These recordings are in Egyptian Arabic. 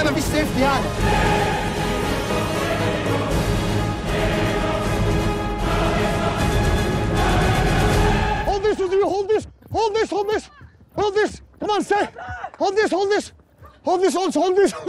لا مفيش سيفتي يعني Hold this with you. Hold this. Hold this. Hold this. Hold this. Come on, stay. Hold this. Hold this. Hold this. Hold, hold this.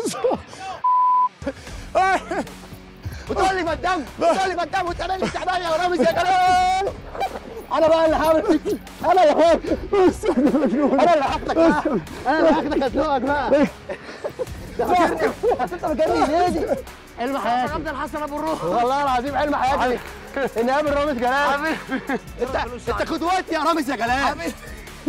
وتقول لي مدام وتقول لي مدام وانت مالك تعبان يا رامز يا كلام انا بقى اللي هعمل فيك انا اللي هعمل انا اللي هاخدك بقى انا اللي هاخدك ازنقك بقى ده فاكرني أصل انت مجنني ليه دي حلم حياتي عبد الحسن ابو الروح والله العظيم حلم حياتي اني اقابل رامز جلال انت انت قدوتي يا رامز يا جلال